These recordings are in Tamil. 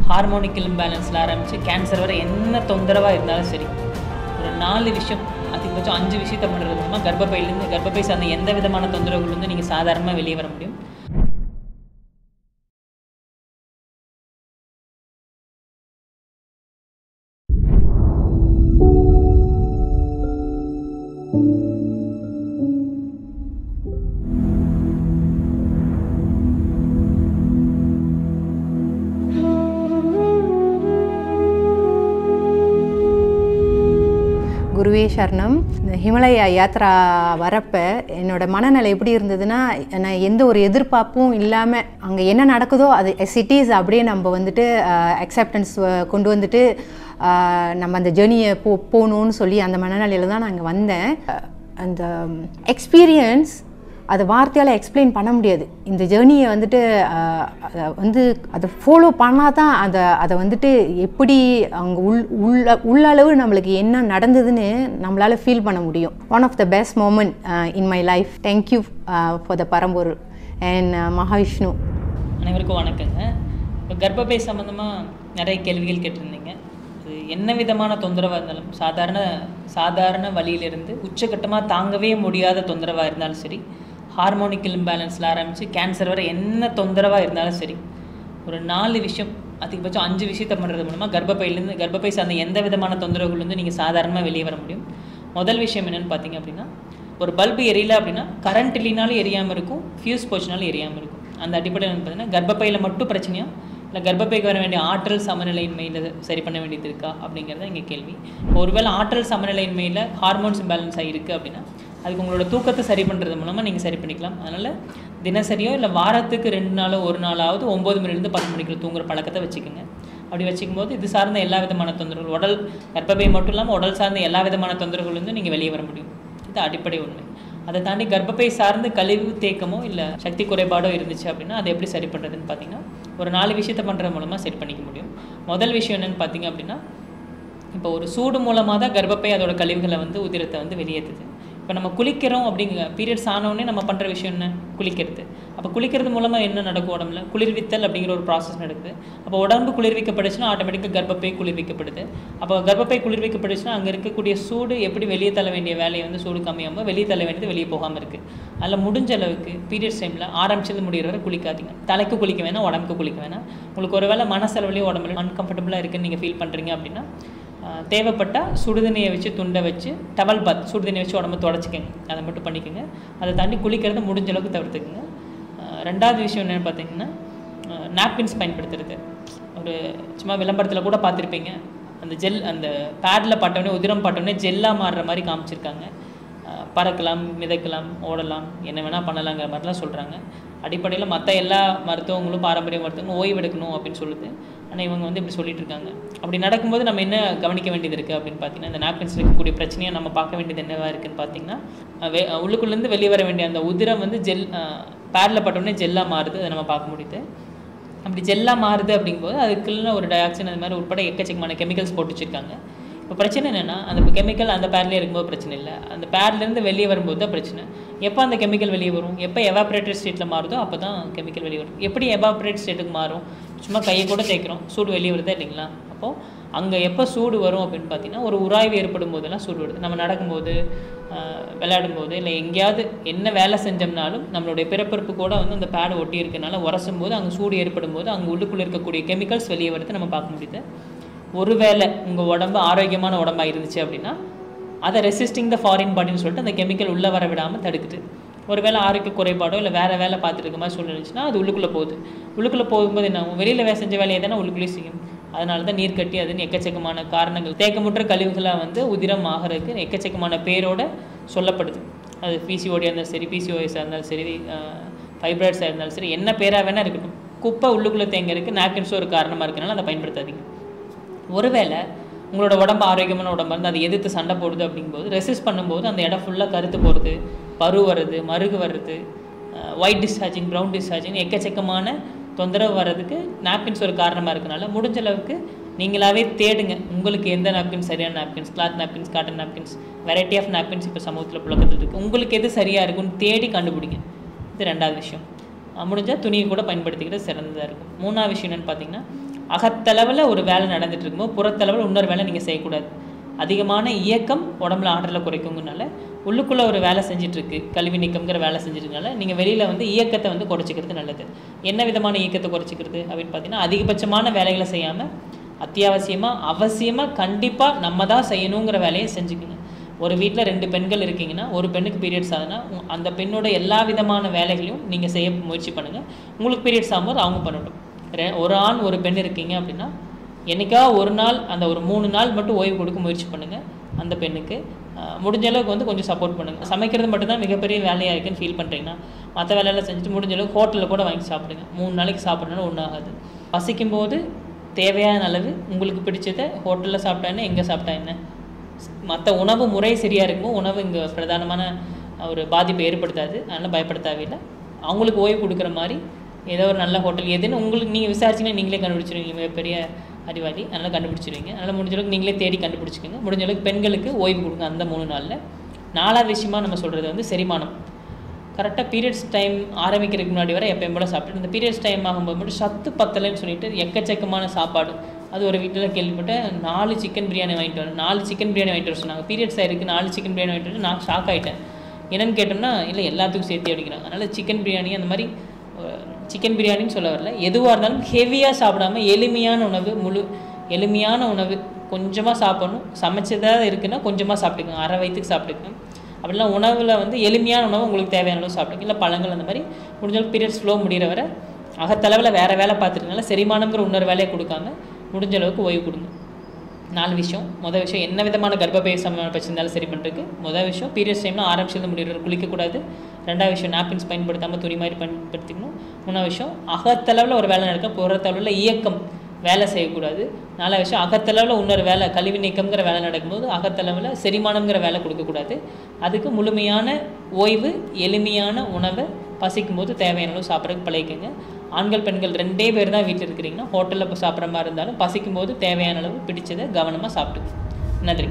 ஹார்மோனிக்கல் இம்பேலன்ஸில் ஆரம்பித்து கேன்சர் வரை என்ன தொந்தரவாக இருந்தாலும் சரி ஒரு நாலு விஷயம் அதிகபட்சம் அஞ்சு விஷயத்த பண்ணுறது மூலமாக கர்ப்பப்பையிலேருந்து கர்ப்பப்பை சார்ந்த எந்த விதமான தொந்தரவுலேருந்து நீங்கள் சாதாரணமாக வெளியே வர முடியும் குருவே சரணம் இந்த ஹிமலயா யாத்ரா வரப்போ என்னோட மனநிலை எப்படி இருந்ததுன்னா நான் எந்த ஒரு எதிர்பார்ப்பும் இல்லாமல் அங்கே என்ன நடக்குதோ அது சிட்டிஸ் அப்படியே நம்ம வந்துட்டு அக்செப்டன்ஸ் கொண்டு வந்துட்டு ஆஹ், நம்ம அந்த ஜேர்னியை போ போகணும்னு சொல்லி அந்த மனநிலையில் தான் நான் இங்கே வந்தேன் அந்த எக்ஸ்பீரியன்ஸ் அதை வார்த்தையால் எக்ஸ்பிளைன் பண்ண முடியாது இந்த ஜேர்னியை வந்துட்டு ஆஹ், அதை வந்து அதை ஃபாலோ பண்ணால் தான் அதை அதை வந்துட்டு எப்படி அவங்க உள் உள்ள உள்ளளவு நம்மளுக்கு என்ன நடந்ததுன்னு நம்மளால் ஃபீல் பண்ண முடியும் one of the best moment in my life thank you for the பரம்பொருள் அண்ட் மகாவிஷ்ணு அனைவருக்கும் வணக்கங்க இப்போ கர்ப்பப்பை சம்மந்தமாக நிறைய கேள்விகள் கேட்டிருந்தீங்க அது என்ன விதமான தொந்தரவாக இருந்தாலும் சாதாரண சாதாரண வழியிலிருந்து உச்சக்கட்டமாக தாங்கவே முடியாத தொந்தரவாக இருந்தாலும் சரி ஹார்மோனிக்கல் இம்பேலன்ஸில் ஆரம்பித்து கேன்சர் வரை என்ன தொந்தரவாக இருந்தாலும் சரி ஒரு நாலு விஷயம் அதிகபட்சம் அஞ்சு விஷயத்த பண்ணுறது மூலமாக கர்ப்பப்பையிலேருந்து கர்ப்பப்பை சார்ந்த எந்த விதமான தொந்தரவுலேருந்து நீங்கள் சாதாரணமாக வெளியே வர முடியும் முதல் விஷயம் என்னென்னு பார்த்தீங்க அப்படின்னா ஒரு பல்பு எரியல அப்படின்னா கரண்ட் இல்லைனாலும் எரியாமல் இருக்கும் ஃபியூஸ் போச்சுனாலும் எரியாமல் இருக்கும் அந்த அடிப்படையில் வந்து பார்த்தீங்கன்னா கர்ப்பப்பையில் மட்டும் பிரச்சனையா இல்லை கர்ப்பப்பைக்கு வர வேண்டிய ஆற்றல் சமநிலையின்மையில் சரி பண்ண வேண்டியது இருக்கா அப்படிங்கிறது இங்கே கேள்வி இப்போ ஒருவேளை ஆற்றல் சமநிலையின்மையில் ஹார்மோன்ஸ் இம்பேலன்ஸ் ஆகிருக்கு அப்படின்னா அதுக்கு உங்களோட தூக்கத்தை சரி பண்ணுறது மூலமாக நீங்கள் சரி பண்ணிக்கலாம் அதனால் தினசரியோ இல்லை வாரத்துக்கு ரெண்டு நாளோ ஒரு நாளாவது ஒம்பது மணிலேருந்து பத்து மணிக்குள்ள தூங்குற பழக்கத்தை வச்சுக்கோங்க அப்படி வச்சுக்கும் போது இது சார்ந்த எல்லா விதமான தொந்தரவுகள் உடல் கர்ப்பப்பை மட்டும் இல்லாமல் உடல் சார்ந்த எல்லா விதமான தொந்தரவுலேருந்து நீங்கள் வெளியே வர முடியும் இது அடிப்படை உண்மை அதை தாண்டி கர்ப்பப்பை சார்ந்து கழிவு தேக்கமோ இல்லை சக்தி குறைபாடோ இருந்துச்சு அப்படின்னா அதை எப்படி சரி பண்ணுறதுன்னு பார்த்தீங்கன்னா ஒரு நாலு விஷயத்தை பண்ணுறது மூலமாக சரி பண்ணிக்க முடியும் முதல் விஷயம் என்னென்னு பார்த்தீங்க அப்படின்னா இப்போ ஒரு சூடு மூலமாக தான் கர்ப்பப்பை அதோட கழிவுகளை வந்து உதிரத்தை வந்து வெளியேற்றுது இப்போ நம்ம குளிக்கிறோம் அப்படிங்கிற பீரியட்ஸ் ஆனவுடனே நம்ம பண்ணுற விஷயம் என்ன குளிக்கிறது அப்போ குளிக்கிறது மூலமாக என்ன நடக்கும் உடம்புல குளிர்வித்தல் அப்படிங்கிற ஒரு ப்ராசஸ் நடக்குது அப்போ உடம்பு குளிர்விக்கப்படுச்சுன்னா ஆட்டோமேட்டிக்காக கர்ப்பப்பை குளிர்விக்கப்படுது அப்போ கர்ப்பப்பை குளிர்விக்கப்படுச்சுன்னா அங்கே இருக்கக்கூடிய சூடு எப்படி வெளியே தள்ள வேண்டிய வேலையை வந்து சூடு கம்மியாமல் வெளியே தள்ள வேண்டியது வெளியே போகாமல் இருக்குது அதில் முடிஞ்ச அளவுக்கு பீரியட்ஸ் டைமில் ஆரம்பிச்சது முடிகிற வரை குளிக்காதீங்க தலைக்கு குளிக்க வேணாம் உடம்புக்கு குளிக்க வேணாம் உங்களுக்கு ஒருவேளை மனசளவுலேயே உடம்புல அன்கம்ஃபர்டபுளாக இருக்குன்னு நீங்கள் ஃபீல் பண்ணுறீங்க அப்படின்னா ஆஹ் தேவைப்பட்டால் சுடுதண்ணியை வச்சு துண்டை வச்சு டவல் பாத் சுடுதண்ணியை வச்சு உடம்பு தொடச்சிக்கங்க அதை மட்டும் பண்ணிக்கோங்க அதை தாண்டி குளிக்கிறத முடிஞ்ச அளவுக்கு தவிர்த்துக்குங்க ஆஹ் ரெண்டாவது விஷயம் என்னென்னு பார்த்தீங்கன்னா நாப்கின்ஸ் பயன்படுத்துறது ஒரு சும்மா விளம்பரத்தில் கூட பார்த்துருப்பீங்க அந்த ஜெல் அந்த பேடில் பட்டோடனே உதிரம் பட்டோடனே ஜெல்லாக மாறுற மாதிரி காமிச்சிருக்காங்க ஆஹ் பறக்கலாம் மிதக்கலாம் ஓடலாம் என்ன வேணால் பண்ணலாங்கிற மாதிரிலாம் சொல்கிறாங்க அடிப்படையில் மற்ற எல்லா மருத்துவங்களும் பாரம்பரிய மருத்துவங்களும் ஓய்வு எடுக்கணும் அப்படின்னு சொல்லுது ஆனால் இவங்க வந்து இப்படி சொல்லிட்டு இருக்காங்க அப்படி நடக்கும்போது நம்ம என்ன கவனிக்க வேண்டியது இருக்குது அப்படின்னு பார்த்தீங்கன்னா இந்த நாப்கின்ஸ் இருக்கக்கூடிய பிரச்சனையை நம்ம பார்க்க வேண்டியது என்னவா இருக்குன்னு பார்த்தீங்கன்னா அஹ் வெ உள்ளுக்குள்ளேருந்து வெளியே வர வேண்டிய அந்த உதிரம் வந்து ஜெல் பேடில் பட்டோடனே ஜெல்லாக மாறுது அதை நம்ம பார்க்க முடியுது அப்படி ஜெல்லாக மாறுது அப்படிங்கும்போது அதுக்குள்ள ஒரு டயாக்சின் அது மாதிரி உட்பட எக்கச்சக்கமான கெமிக்கல்ஸ் போட்டு வச்சிருக்காங்க இப்போ பிரச்சனை என்னென்னா அந்த கெமிக்கல் அந்த பேர்லேயே இருக்கும்போது பிரச்சனை இல்லை அந்த பேர்லேருந்து வெளியே வரும்போது தான் பிரச்சனை எப்போ அந்த கெமிக்கல் வெளியே வரும் எப்போ எவாப்ரேட்டட் ஸ்டேட்டில் மாறுதோ அப்போ தான் கெமிக்கல் வெளியே வரும் எப்படி எவாப்ரேட் ஸ்டேட்டுக்கு மாறும் சும்மா கையை கூட தேய்க்கிறோம் சூடு வெளியே வருதா இல்லைங்களா அப்போது அங்கே எப்போ சூடு வரும் அப்படின்னு பார்த்தீங்கன்னா ஒரு உராய்வு ஏற்படும் போதெல்லாம் சூடு வருது நம்ம நடக்கும்போது ஆஹ், விளையாடும்போது இல்லை எங்கேயாவது என்ன வேலை செஞ்சோம்னாலும் நம்மளுடைய பிறப்பிறப்பு கூட வந்து அந்த பேடை ஒட்டி இருக்கனால உரசும் போது அங்கே சூடு ஏற்படும் போது அங்கே உள்ளுக்குள்ளே இருக்கக்கூடிய கெமிக்கல்ஸ் வெளியே வரது நம்ம பார்க்க முடியுது ஒருவேளை உங்கள் உடம்பு ஆரோக்கியமான உடம்பாக இருந்துச்சு அப்படின்னா அதை ரெசிஸ்டிங் த ஃபாரின் பாடின்னு சொல்லிட்டு அந்த கெமிக்கல் உள்ளே வர விடாமல் தடுக்குது ஒருவேளை ஆரோக்கிய குறைபாடோ இல்லை வேறு வேலை பார்த்துட்டு இருக்க மாதிரி சூழ்நிலை இருந்துச்சுன்னா அது உள்ளுக்குள்ளே போகுது உள்ளுக்குள்ளே போகும்போது என்ன ஆகும் வெளியில் வேலை செஞ்ச வேலையை தானே உள்ளுக்குள்ளேயே செய்யும் அதனால தான் நீர் கட்டி அதுன்னு எக்கச்சக்கமான காரணங்கள் தேக்கமுற்ற கழிவுகளாக வந்து உதிரம் ஆகிறதுக்கு எக்கச்சக்கமான பேரோட சொல்லப்படுது அது பிசிஓடியாக இருந்தாலும் சரி பிசிஓஎஸாக இருந்தாலும் சரி ஃபைப்ராய்ட்ஸாக இருந்தாலும் சரி என்ன பேராக வேணால் இருக்கட்டும் குப்பை உள்ளுக்குள்ளே தேங்கிறதுக்கு நாப்கின்ஸும் ஒரு காரணமாக இருக்கனால அதை பயன்படுத்தாதீங்க ஒருவேளை உங்களோட உடம்பு ஆரோக்கியமான உடம்பு வந்து அதை எதிர்த்து சண்டை போடுது அப்படிங்கும்போது ரெசிஸ்ட் பண்ணும்போது அந்த இடம் ஃபுல்லாக கருத்து போகிறது பரு வர்றது மருகு வர்றது ஒயிட் டிஸ்சார்ஜிங் ப்ரௌன் டிஸ்சார்ஜிங் எக்கச்சக்கமான தொந்தரவு வர்றதுக்கு நாப்கின்ஸ் ஒரு காரணமாக இருக்கனால முடிஞ்ச அளவுக்கு நீங்களாவே தேடுங்க உங்களுக்கு எந்த நாப்கின்ஸ் சரியான napkins cloth napkins cotton napkins variety of napkins இப்போ சமூகத்தில் புழக்கத்தில் இருக்குது உங்களுக்கு எது சரியாக இருக்குன்னு தேடி கண்டுபிடிங்க இது ரெண்டாவது விஷயம் முடிஞ்சால் துணியை கூட பயன்படுத்திக்கிறது சிறந்ததாக இருக்கும் மூணாவது விஷயம் என்னென்னு பார்த்தீங்கன்னா அகத்தளவில் ஒரு வேலை நடந்துட்டு இருக்கும்போது புறத்தளவில் இன்னொரு வேலை நீங்கள் செய்யக்கூடாது அதிகமான இயக்கம் உடம்புல ஆற்றலை குறைக்குங்கனால உள்ளுக்குள்ளே ஒரு வேலை செஞ்சிட்ருக்கு கல்வி நீக்கம்ங்கிற வேலை செஞ்சிருக்கனால நீங்கள் வெளியில் வந்து இயக்கத்தை வந்து குறைச்சிக்கிறது நல்லது என்ன விதமான இயக்கத்தை குறைச்சிக்கிறது அப்படின்னு பார்த்தீங்கன்னா அதிகபட்சமான வேலைகளை செய்யாமல் அத்தியாவசியமாக அவசியமாக கண்டிப்பாக நம்ம தான் செய்யணுங்கிற வேலையை செஞ்சுக்கோங்க ஒரு வீட்டில் ரெண்டு பெண்கள் இருக்கீங்கன்னா ஒரு பெண்ணுக்கு பீரியட்ஸ் ஆகுதுன்னா உ- அந்த பெண்ணோட எல்லா விதமான வேலைகளையும் நீங்கள் செய்ய முயற்சி பண்ணுங்கள் உங்களுக்கு பீரியட்ஸ் ஆகும்போது அவங்க பண்ணட்டும் ரெ- ஒரு ஆண் ஒரு பெண் இருக்கீங்க அப்படின்னா என்னைக்கா ஒரு நாள் அந்த ஒரு மூணு நாள் மட்டும் ஓய்வு கொடுக்க முயற்சி பண்ணுங்கள் அந்த பெண்ணுக்கு அஹ், முடிஞ்ச அளவுக்கு வந்து கொஞ்சம் சப்போர்ட் பண்ணுங்கள் சமைக்கிறது மட்டும்தான் மிகப்பெரிய வேலையாக இருக்குன்னு ஃபீல் பண்ணுறீங்கன்னா மற்ற வேலையெல்லாம் செஞ்சுட்டு முடிஞ்ச அளவுக்கு ஹோட்டலில் கூட வாங்கி சாப்பிடுங்க மூணு நாளைக்கு சாப்பிட்றதுனால ஒன்றும் ஆகாது பசிக்கும் போது தேவையான அளவு உங்களுக்கு பிடிச்சதை ஹோட்டலில் சாப்பிட்டா என்ன எங்கே சாப்பிட்டா என்ன மற்ற உணவு முறை சரியாக இருக்கும்போது உணவு இங்கே பிரதானமான ஒரு பாதிப்பை ஏற்படுத்தாது அதனால் பயப்பட தேவையில்லை அவங்களுக்கு ஓய்வு கொடுக்குற மாதிரி ஏதோ ஒரு நல்ல ஹோட்டல் எதுன்னு உங்களுக்கு நீங்கள் விசாரிச்சிங்கன்னா நீங்களே கண்டுபிடிச்சிருவீங்க மிகப்பெரிய அறிவாளி அதனால் கண்டுபிடிச்சிருவீங்க அதனால் முடிஞ்ச அளவுக்கு நீங்களே தேடி கண்டுபிடிச்சிக்கோங்க முடிஞ்ச அளவுக்கு பெண்களுக்கு ஓய்வு கொடுங்க அந்த மூணு நாளில் நாலாவது விஷயமா நம்ம சொல்கிறது வந்து செரிமானம் கரெக்டாக பீரியட்ஸ் டைம் ஆரம்பிக்கிறதுக்கு முன்னாடி வரை எப்பயும் போல சாப்பிட்டு இந்த பீரியட்ஸ் டைம் ஆகும்போது மட்டும் சத்து பத்தலைன்னு சொல்லிட்டு எக்கச்சக்கமான சாப்பாடு அது ஒரு வீட்டில் கேள்விப்பட்டேன் நாலு சிக்கன் பிரியாணி வாங்கிட்டு வரேன் நாலு சிக்கன் பிரியாணி வாங்கிட்டு வர சொன்னாங்க பீரியட்ஸ் ஆயிருக்கு நாலு சிக்கன் பிரியாணி வாங்கிட்டு வந்து நான் ஷாக் ஆகிட்டேன் என்னன்னு கேட்டோம்னா இல்லை எல்லாத்துக்கும் சேர்த்து அடிக்கிறாங்க அதனால் சிக்கன் பிரியாணி அந்த மாதிரி சிக்கன் பிரியாணின்னு சொல்ல வரல எதுவாக இருந்தாலும் ஹெவியாக சாப்பிடாம எளிமையான உணவு முழு எளிமையான உணவு கொஞ்சமாக சாப்பிடணும் சமைச்சதாக இருக்குன்னா கொஞ்சமாக சாப்பிட்டுக்கோங்க அரை வயிற்றுக்கு சாப்பிட்டுக்கோங்க அப்படிலாம் உணவில் வந்து எளிமையான உணவு உங்களுக்கு தேவையான அளவு சாப்பிடுங்க இல்லை பழங்கள் அந்த மாதிரி முடிஞ்ச அளவுக்கு பீரியட்ஸ் ஃப்ளோ முடிகிற வரை அகத்தளவில் வேறு வேலை பார்த்துருக்கனால செரிமானங்கிற இன்னொரு வேலையை கொடுக்காம முடிஞ்ச அளவுக்கு ஓய்வு கொடுங்க நாலு விஷயம் மொதல் விஷயம் என்ன விதமான கர்ப்பப்பை சம்பந்தமான பிரச்சனை இருந்தாலும் சரி பண்ணுறதுக்கு மொதல் விஷயம் பீரியட்ஸ் டைமில் ஆரம்பிச்சிருந்து முடிகிற குளிக்கக்கூடாது ரெண்டாவது விஷயம் நாப்கின்ஸ் பயன்படுத்தாமல் துணி மாதிரி பயன்படுத்திக்கணும் மூணாவது விஷயம் அகத்தளவில் ஒரு வேலை நடக்க புறத்தளவில் இயக்கம் வேலை செய்யக்கூடாது நாலாவது விஷயம் அகத்தளவில் இன்னொரு வேலை கழிவு நீக்கம்ங்கிற வேலை நடக்கும்போது அகத்தளவில் செரிமானம்ங்கிற வேலை கொடுக்கக்கூடாது அதுக்கு முழுமையான ஓய்வு எளிமையான உணவை பசிக்கும் போது தேவையான அளவு சாப்பிட்றதுக்கு பழகிக்கங்க ஆண்கள் பெண்கள் ரெண்டே பேர் தான் வீட்டில் இருக்கிறீங்கன்னா ஹோட்டலில் போய் சாப்பிட்ற மாதிரி இருந்தாலும் பசிக்கும் போது தேவையான அளவு பிடிச்சதை கவனமாக சாப்பிட்டுங்க நன்றி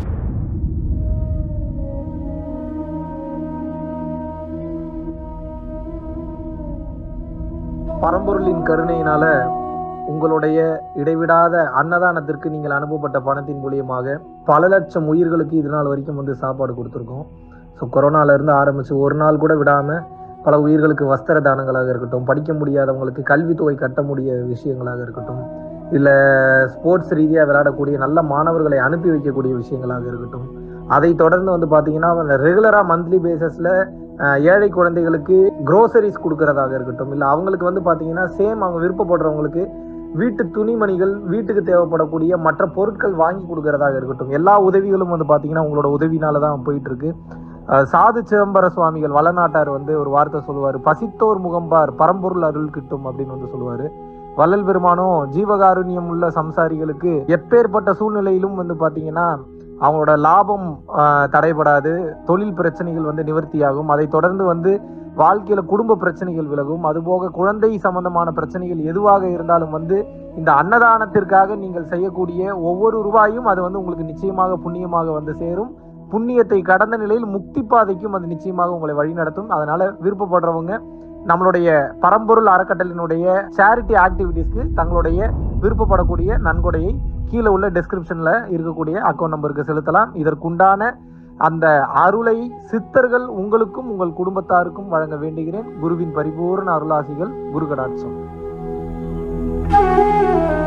பரம்பொருளின் கருணையினால உங்களுடைய இடைவிடாத அன்னதானத்திற்கு நீங்கள் அனுப்பப்பட்ட பணத்தின் மூலியமாக பல லட்சம் உயிர்களுக்கு இது நாள் வரைக்கும் வந்து சாப்பாடு கொடுத்துருக்கோம் ஸோ கொரோனால இருந்து ஆரம்பிச்சு ஒரு நாள் கூட விடாம பல உயிர்களுக்கு வஸ்திர தானங்களாக இருக்கட்டும் படிக்க முடியாதவங்களுக்கு கல்வித்தொகை கட்ட முடிய விஷயங்களாக இருக்கட்டும் இல்லை ஸ்போர்ட்ஸ் ரீதியாக விளையாடக்கூடிய நல்ல மாணவர்களை அனுப்பி வைக்கக்கூடிய விஷயங்களாக இருக்கட்டும் அதை தொடர்ந்து வந்து பார்த்தீங்கன்னா ரெகுலராக மந்த்லி பேசிஸில் ஏழை குழந்தைகளுக்கு க்ரோசரிஸ் கொடுக்கறதாக இருக்கட்டும் இல்லை அவங்களுக்கு வந்து பார்த்தீங்கன்னா சேம் அவங்க விருப்பப்படுறவங்களுக்கு வீட்டு துணிமணிகள் வீட்டுக்கு தேவைப்படக்கூடிய மற்ற பொருட்கள் வாங்கி கொடுக்கறதாக இருக்கட்டும் எல்லா உதவிகளும் வந்து பார்த்தீங்கன்னா உங்களோட உதவினால தான் போயிட்டு இருக்கு அஹ் சாது சிதம்பர சுவாமிகள் வளநாட்டார் வந்து ஒரு வார்த்தை சொல்லுவார் பசித்தோர் முகம்பார் பரம்பொருள் அருள் கிட்டும் அப்படின்னு வந்து சொல்லுவாரு வள்ளல் பெருமானும் ஜீவகாருண்யம் உள்ள சம்சாரிகளுக்கு எப்பேற்பட்ட சூழ்நிலையிலும் வந்து பாத்தீங்கன்னா அவங்களோட லாபம் ஆஹ், தடைபடாது தொழில் பிரச்சனைகள் வந்து நிவர்த்தியாகும் அதை தொடர்ந்து வந்து வாழ்க்கையில குடும்ப பிரச்சனைகள் விலகும் அதுபோக குழந்தை சம்பந்தமான பிரச்சனைகள் எதுவாக இருந்தாலும் வந்து இந்த அன்னதானத்திற்காக நீங்கள் செய்யக்கூடிய ஒவ்வொரு ரூபாயும் அது வந்து உங்களுக்கு நிச்சயமாக புண்ணியமாக வந்து சேரும் புண்ணியத்தை கடந்த நிலையில் முக்தி பாதைக்கும் அது நிச்சயமாக உங்களை வழிநடத்தும் அதனால விருப்பப்படுறவங்க நம்மளுடைய பரம்பொருள் அறக்கட்டளினுடைய சேரிட்டி ஆக்டிவிட்டீஸ்க்கு தங்களுடைய விருப்பப்படக்கூடிய நன்கொடையை கீழே உள்ள டெஸ்கிரிப்ஷன்ல இருக்கக்கூடிய அக்கௌண்ட் நம்பருக்கு செலுத்தலாம் இதற்குண்டான அந்த அருளை சித்தர்கள் உங்களுக்கும் உங்கள் குடும்பத்தாருக்கும் வழங்க வேண்டுகிறேன் குருவின் பரிபூர்ண அருளாசிகள் குரு கடாட்சம்